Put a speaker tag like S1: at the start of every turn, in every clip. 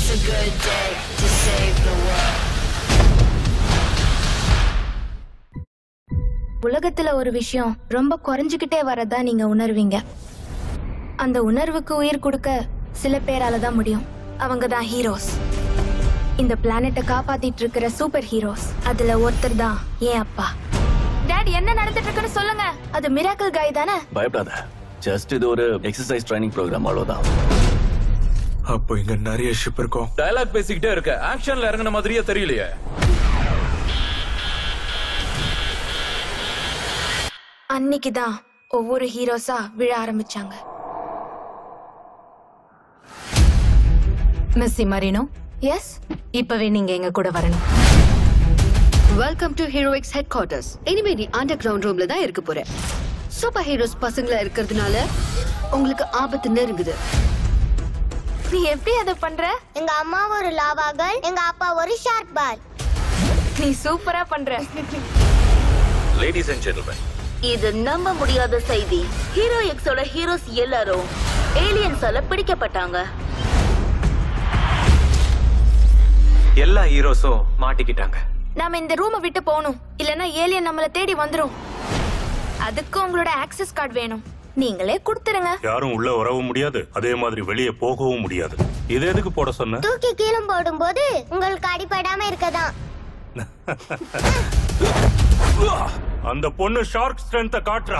S1: It's a good day to save the world.
S2: உலகத்துல ஒரு விஷயம் ரொம்ப குறைஞ்சுக்கிட்டே வரதா நீங்க உணர்வீங்க அந்த உணர்வுக்கு உயிர் கொடுக்க சில பேரால தான் முடியும் அவங்க தான் ஹீரோஸ் இந்த பிளானட்டை காப்பாத்திட்டு இருக்கிற சூப்பர் ஹீரோஸ் அதுல ஒருத்தர் தான் ஏன் அப்பா டாடி என்ன நடந்துட்டு இருக்குன்னு சொல்லுங்க அது மிராக்கல் காய் தானே
S3: பயப்படாத ஜஸ்ட் இது ஒரு எக்ஸசைஸ் ட்ரைனிங் ப்ரோக்ராம் அவ்வளவுதான்
S4: அப்போ இங்க நிறைய ஷிப் இருக்கும்
S5: டயலாக் பேசிக்கிட்டே இருக்க ஆக்ஷன்ல இறங்குன மாதிரியே தெரியலையே
S2: அன்னைக்கு தான் ஒவ்வொரு ஹீரோஸா விழ ஆரம்பிச்சாங்க
S6: மிஸ்ஸி மரினோ
S2: எஸ்
S6: இப்பவே நீங்க எங்க கூட வரணும்
S7: welcome to heroics headquarters இனிமே நீ அண்டர் கிரவுண்ட் ரூம்ல தான் இருக்க போற சூப்பர் ஹீரோஸ் பசங்களா இருக்கிறதுனால உங்களுக்கு ஆபத்து நெருங்குது
S2: நீ எப்படி அதை பண்ற
S8: எங்க அம்மா ஒரு லாவா கேர்ள் எங்க அப்பா ஒரு ஷார்க் பால்
S2: நீ சூப்பரா பண்ற
S5: லேடிஸ் அண்ட் ஜென்டில்மேன்
S9: இது நம்ப முடியாத செய்தி ஹீரோ எக்ஸோட ஹீரோஸ் எல்லாரும் ஏலியன்ஸால பிடிக்கப்பட்டாங்க
S4: எல்லா ஹீரோஸும் மாட்டிக்கிட்டாங்க
S2: நாம இந்த ரூமை விட்டு போகணும் இல்லனா ஏலியன் நம்மள தேடி வந்துரும் அதுக்கு உங்களோட ஆக்சஸ் கார்டு வேணும் நீங்களே கொடுத்துருங்க
S10: யாரும் உள்ள வரவும் முடியாது அதே மாதிரி வெளியே போகவும் முடியாது இது எதுக்கு போட சொன்ன
S8: தூக்கி கீழே போடும்போது உங்களுக்கு அடிபடாம இருக்கதான்
S10: அந்த பொண்ணு ஷார்க் ஸ்ட்ரென்த்த காட்டுறா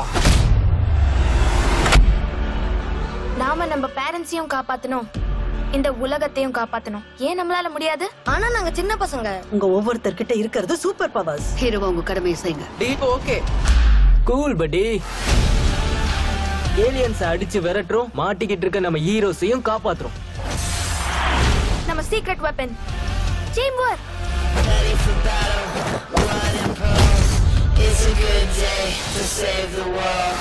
S2: நாம நம்ம பேரண்ட்ஸையும் காப்பாத்தணும் இந்த உலகத்தையும் காப்பாத்தணும் ஏன் நம்மளால முடியாது
S7: ஆனா நாங்க சின்ன பசங்க
S11: உங்க ஒவ்வொருத்தர்கிட்ட இருக்கிறது சூப்பர் பவர்ஸ்
S7: ஹீரோவா உங்க கடமையை செய்யுங்க
S12: டீப் ஓகே கூல் படி ஏலியன்ஸ் அடிச்சு விரட்டுறோம் மாட்டிக்கிட்டு இருக்க நம்ம ஹீரோஸையும் காப்பாத்துறோம்
S2: நம்ம secret weapon team work
S1: Ready for battle, blood and pearls. It's a good day to save the world.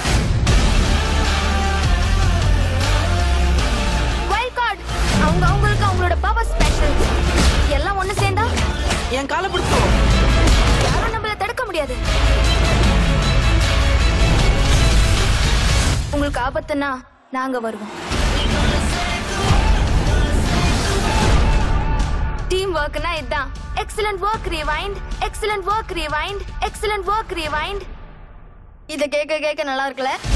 S2: Wild card அவங்க அவங்களுக்கு அவங்களோட பவர் ஸ்பெஷல் எல்லாம் ஒண்ணு சேர்ந்தா
S12: என் காலை பிடிச்சோம்
S2: யாரும் நம்மள தடுக்க முடியாது உங்களுக்கு ஆபத்துனா நாங்க வருவோம் டீம் ஒர்க்னா இதுதான் excellent work rewind excellent work rewind excellent work rewind
S7: இத கேட்க கேட்க நல்லா இருக்குல்ல